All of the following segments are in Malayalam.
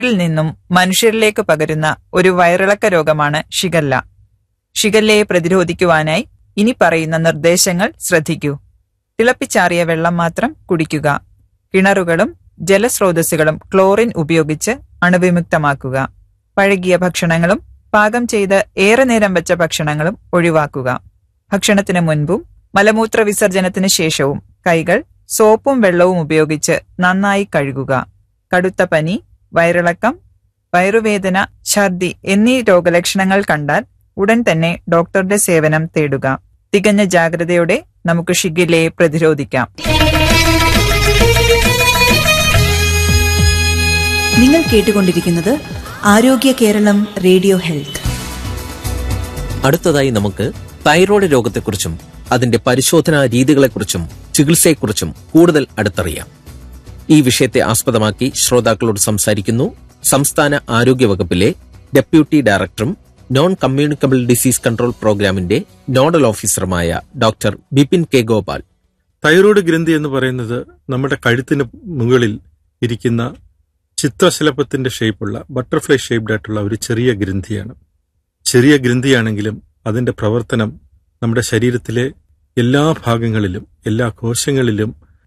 ിൽ നിന്നും മനുഷ്യരിലേക്ക് പകരുന്ന ഒരു വയറിളക്ക രോഗമാണ് ഷിഗല്ല ഷിഗല്ലയെ പ്രതിരോധിക്കുവാനായി ഇനി പറയുന്ന നിർദ്ദേശങ്ങൾ ശ്രദ്ധിക്കൂ തിളപ്പിച്ചാറിയ വെള്ളം മാത്രം കുടിക്കുക കിണറുകളും ജലസ്രോതസ്സുകളും ക്ലോറിൻ ഉപയോഗിച്ച് അണുവിമുക്തമാക്കുക പഴകിയ ഭക്ഷണങ്ങളും പാകം ചെയ്ത് ഏറെ നേരം വെച്ച ഭക്ഷണങ്ങളും ഒഴിവാക്കുക ഭക്ഷണത്തിന് മുൻപും മലമൂത്ര വിസർജനത്തിന് ശേഷവും കൈകൾ സോപ്പും വെള്ളവും ഉപയോഗിച്ച് നന്നായി കഴുകുക കടുത്ത പനി വയറിളക്കം വയറുവേദന ഛർദി എന്നീ രോഗലക്ഷണങ്ങൾ കണ്ടാൽ ഉടൻ തന്നെ ഡോക്ടറുടെ സേവനം തേടുക തികഞ്ഞ ജാഗ്രതയോടെ നമുക്ക് ഷിഗില്ലയെ പ്രതിരോധിക്കാം നിങ്ങൾ കേട്ടുകൊണ്ടിരിക്കുന്നത് ആരോഗ്യ കേരളം റേഡിയോ ഹെൽത്ത് അടുത്തതായി നമുക്ക് തൈറോയ്ഡ് രോഗത്തെക്കുറിച്ചും അതിന്റെ പരിശോധനാ രീതികളെക്കുറിച്ചും ചികിത്സയെക്കുറിച്ചും കൂടുതൽ അടുത്തറിയാം ഈ വിഷയത്തെ ആസ്പദമാക്കി ശ്രോതാക്കളോട് സംസാരിക്കുന്നു സംസ്ഥാന ആരോഗ്യ വകുപ്പിലെ ഡെപ്യൂട്ടി ഡയറക്ടറും നോൺ കമ്മ്യൂണിക്കബിൾ ഡിസീസ് കൺട്രോൾ പ്രോഗ്രാമിന്റെ നോഡൽ ഓഫീസറുമായ doctor Bipin K Gopal thyroid ഗ്രന്ഥി എന്ന് പറയുന്നത് നമ്മുടെ കഴുത്തിന് മുകളിൽ ഇരിക്കുന്ന ചിത്രശലഭത്തിന്റെ ഷേപ്പുള്ള ബട്ടർഫ്ലൈ ഷേപ്ഡ് ആയിട്ടുള്ള ഒരു ചെറിയ ഗ്രന്ഥിയാണ് ചെറിയ ഗ്രന്ഥിയാണെങ്കിലും അതിന്റെ പ്രവർത്തനം നമ്മുടെ ശരീരത്തിലെ എല്ലാ ഭാഗങ്ങളിലും എല്ലാ കോശങ്ങളിലും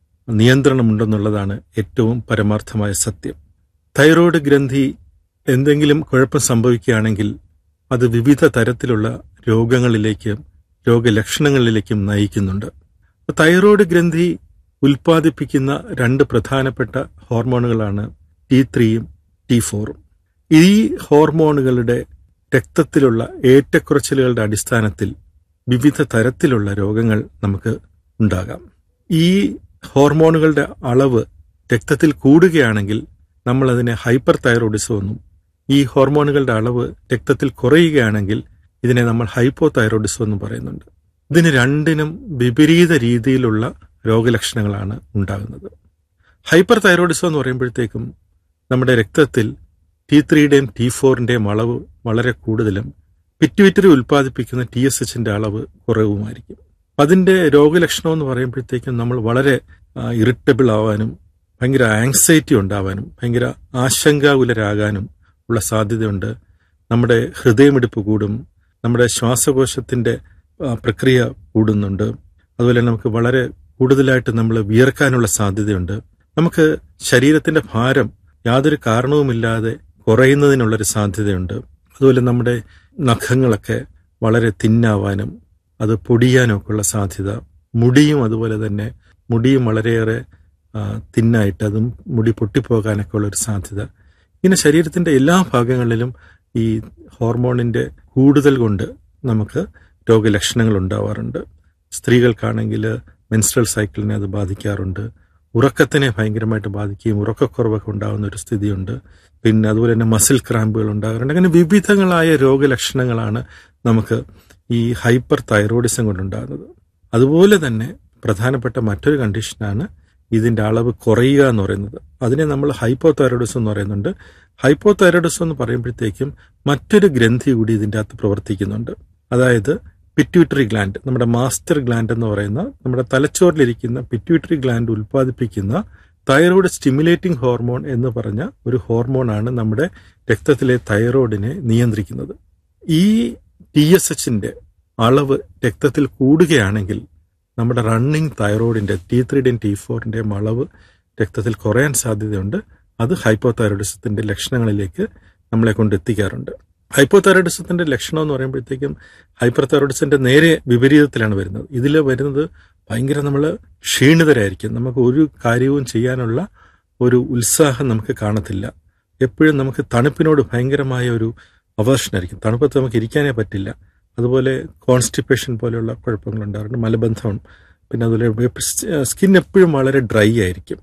നിയന്ത്രണമുണ്ടെന്നുള്ളതാണ് ഏറ്റവും പരമാർത്ഥമായ സത്യം തൈറോയ്ഡ് ഗ്രന്ഥി എന്തെങ്കിലും കുഴപ്പം സംഭവിക്കുകയാണെങ്കിൽ അത് വിവിധ തരത്തിലുള്ള രോഗങ്ങളിലേക്കും രോഗലക്ഷണങ്ങളിലേക്കും നയിക്കുന്നുണ്ട് തൈറോയ്ഡ് ഗ്രന്ഥി ഉൽപ്പാദിപ്പിക്കുന്ന രണ്ട് പ്രധാനപ്പെട്ട ഹോർമോണുകളാണ് ടി ത്രീയും ടി ഫോറും ഈ ഹോർമോണുകളുടെ രക്തത്തിലുള്ള ഏറ്റക്കുറച്ചിലുകളുടെ അടിസ്ഥാനത്തിൽ വിവിധ തരത്തിലുള്ള രോഗങ്ങൾ നമുക്ക് ഉണ്ടാകാം ഈ ഹോർമോണുകളുടെ അളവ് രക്തത്തിൽ കൂടുകയാണെങ്കിൽ നമ്മൾ അതിനെ ഹൈപ്പർ തൈറോയിഡിസം എന്നും ഈ ഹോർമോണുകളുടെ അളവ് രക്തത്തിൽ കുറയുകയാണെങ്കിൽ ഇതിനെ നമ്മൾ ഹൈപ്പോ തൈറോയിഡിസം എന്നും പറയുന്നുണ്ട് ഇതിന് രണ്ടിനും വിപരീത രീതിയിലുള്ള രോഗലക്ഷണങ്ങളാണ് ഉണ്ടാകുന്നത് ഹൈപ്പർ തൈറോയിഡിസം എന്ന് പറയുമ്പോഴത്തേക്കും നമ്മുടെ രക്തത്തിൽ ടി ത്രീയുടെയും ടി ഫോറിന്റെയും അളവ് വളരെ കൂടുതലും പിറ്റുവിറ്ററി ഉൽപ്പാദിപ്പിക്കുന്ന ടി എസ് എച്ചിന്റെ അളവ് കുറവുമായിരിക്കും അതിന്റെ രോഗലക്ഷണം എന്ന് പറയുമ്പോഴത്തേക്കും നമ്മൾ വളരെ ഇറിറ്റബിൾ ആവാനും ഭയങ്കര ആങ്സൈറ്റി ഉണ്ടാവാനും ഭയങ്കര ആശങ്കാകുലരാകാനും ഉള്ള സാധ്യതയുണ്ട് നമ്മുടെ ഹൃദയമിടിപ്പ് കൂടും നമ്മുടെ ശ്വാസകോശത്തിന്റെ പ്രക്രിയ കൂടുന്നുണ്ട് അതുപോലെ നമുക്ക് വളരെ കൂടുതലായിട്ട് നമ്മൾ വിയർക്കാനുള്ള സാധ്യതയുണ്ട് നമുക്ക് ശരീരത്തിന്റെ ഭാരം യാതൊരു കാരണവുമില്ലാതെ കുറയുന്നതിനുള്ളൊരു സാധ്യതയുണ്ട് അതുപോലെ നമ്മുടെ നഖങ്ങളൊക്കെ വളരെ തിന്നാവാനും അത് പൊടിയാനും ഒക്കെ ഉള്ള സാധ്യത മുടിയും അതുപോലെ തന്നെ മുടിയും വളരെയേറെ തിന്നായിട്ട് അതും മുടി പൊട്ടിപ്പോകാനൊക്കെ ഉള്ള ഒരു സാധ്യത ഇങ്ങനെ ശരീരത്തിന്റെ എല്ലാ ഭാഗങ്ങളിലും ഈ ഹോർമോണിന്റെ കൂടുതൽ കൊണ്ട് നമുക്ക് രോഗലക്ഷണങ്ങൾ ഉണ്ടാവാറുണ്ട് സ്ത്രീകൾക്കാണെങ്കിൽ മെൻസ്ട്രൽ സൈക്കിളിനെ അത് ബാധിക്കാറുണ്ട് ഉറക്കത്തിനെ ഭയങ്കരമായിട്ട് ബാധിക്കുകയും ഉറക്കക്കുറവൊക്കെ ഉണ്ടാകുന്ന ഒരു സ്ഥിതിയുണ്ട് പിന്നെ അതുപോലെ തന്നെ മസിൽ ക്രാമ്പുകൾ ഉണ്ടാകാറുണ്ട് അങ്ങനെ വിവിധങ്ങളായ രോഗലക്ഷണങ്ങളാണ് നമുക്ക് ഈ ഹൈപ്പർ തൈറോയിഡിസം കൊണ്ടുണ്ടാകുന്നത് അതുപോലെ തന്നെ പ്രധാനപ്പെട്ട മറ്റൊരു കണ്ടീഷനാണ് ഇതിന്റെ അളവ് കുറയുക എന്ന് പറയുന്നത് അതിനെ നമ്മൾ ഹൈപ്പോ തൈറോയിഡിസം എന്ന് പറയുന്നുണ്ട് ഹൈപ്പോ തൈറോയിഡിസം എന്ന് പറയുമ്പോഴത്തേക്കും മറ്റൊരു ഗ്രന്ഥി കൂടി ഇതിൻ്റെ അകത്ത് പ്രവർത്തിക്കുന്നുണ്ട് അതായത് പിറ്റ്യൂട്ടറി ഗ്ലാൻഡ് നമ്മുടെ മാസ്റ്റർ ഗ്ലാൻഡ് എന്ന് പറയുന്ന നമ്മുടെ തലച്ചോറിലിരിക്കുന്ന പിറ്റ്യൂട്ടറി ഗ്ലാൻഡ് ഉൽപ്പാദിപ്പിക്കുന്ന തൈറോയ്ഡ് സ്റ്റിമുലേറ്റിംഗ് ഹോർമോൺ എന്ന് പറഞ്ഞ ഒരു ഹോർമോണാണ് നമ്മുടെ രക്തത്തിലെ തൈറോയിഡിനെ നിയന്ത്രിക്കുന്നത് ഈ ടി എസ് എച്ചിന്റെ അളവ് രക്തത്തിൽ കൂടുകയാണെങ്കിൽ നമ്മുടെ റണ്ണിങ് തൈറോയിഡിന്റെ ടി ത്രീയുടെയും ടി ഫോറിന്റെയും അളവ് രക്തത്തിൽ കുറയാൻ സാധ്യതയുണ്ട് അത് ഹൈപ്പോ തൈറോയിഡിസത്തിന്റെ ലക്ഷണങ്ങളിലേക്ക് നമ്മളെ കൊണ്ട് എത്തിക്കാറുണ്ട് ഹൈപ്പോ തൈറോയിഡിസത്തിന്റെ ലക്ഷണം എന്ന് പറയുമ്പോഴത്തേക്കും ഹൈപ്പർ തൈറോയിഡിസത്തിന്റെ നേരെ വിപരീതത്തിലാണ് വരുന്നത് ഇതിൽ വരുന്നത് ഭയങ്കര നമ്മൾ ക്ഷീണിതരായിരിക്കും നമുക്ക് ഒരു കാര്യവും ചെയ്യാനുള്ള ഒരു ഉത്സാഹം നമുക്ക് കാണത്തില്ല എപ്പോഴും നമുക്ക് തണുപ്പിനോട് ഭയങ്കരമായ ഒരു അവേർഷനായിരിക്കും തണുപ്പത്ത് നമുക്ക് ഇരിക്കാനേ പറ്റില്ല അതുപോലെ കോൺസ്റ്റിപ്പേഷൻ പോലെയുള്ള കുഴപ്പങ്ങൾ ഉണ്ടാകാറുണ്ട് മലബന്ധം പിന്നെ അതുപോലെ സ്കിൻ എപ്പോഴും വളരെ ഡ്രൈ ആയിരിക്കും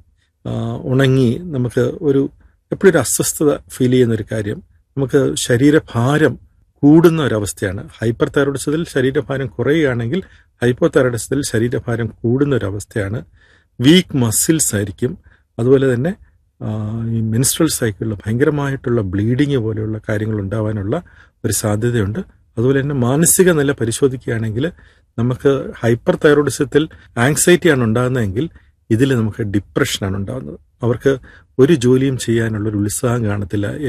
ഉണങ്ങി നമുക്ക് ഒരു എപ്പോഴും ഒരു അസ്വസ്ഥത ഫീൽ ചെയ്യുന്ന ഒരു കാര്യം നമുക്ക് ശരീരഭാരം കൂടുന്ന ഒരവസ്ഥയാണ് ഹൈപ്പർ തൈറോയിഡിസത്തിൽ ശരീരഭാരം കുറയുകയാണെങ്കിൽ ഹൈപ്പോ തൈറോയിഡിസത്തിൽ ശരീരഭാരം കൂടുന്ന ഒരവസ്ഥയാണ് വീക്ക് മസിൽസ് ആയിരിക്കും അതുപോലെ തന്നെ ഈ മെൻസ്ട്രൽ സൈക്കിളിൽ ഭയങ്കരമായിട്ടുള്ള ബ്ലീഡിങ് പോലെയുള്ള കാര്യങ്ങൾ ഉണ്ടാവാനുള്ള ഒരു സാധ്യതയുണ്ട് അതുപോലെ തന്നെ മാനസിക നില പരിശോധിക്കുകയാണെങ്കിൽ നമുക്ക് ഹൈപ്പർ തൈറോയിഡിസത്തിൽ ആങ്സൈറ്റിയാണ് ഉണ്ടാകുന്നതെങ്കിൽ ഇതിൽ നമുക്ക് ഡിപ്രഷനാണ് ഉണ്ടാകുന്നത് അവർക്ക് ഒരു ജോലിയും ചെയ്യാനുള്ളൊരു ഉത്സാഹം കാണത്തില്ല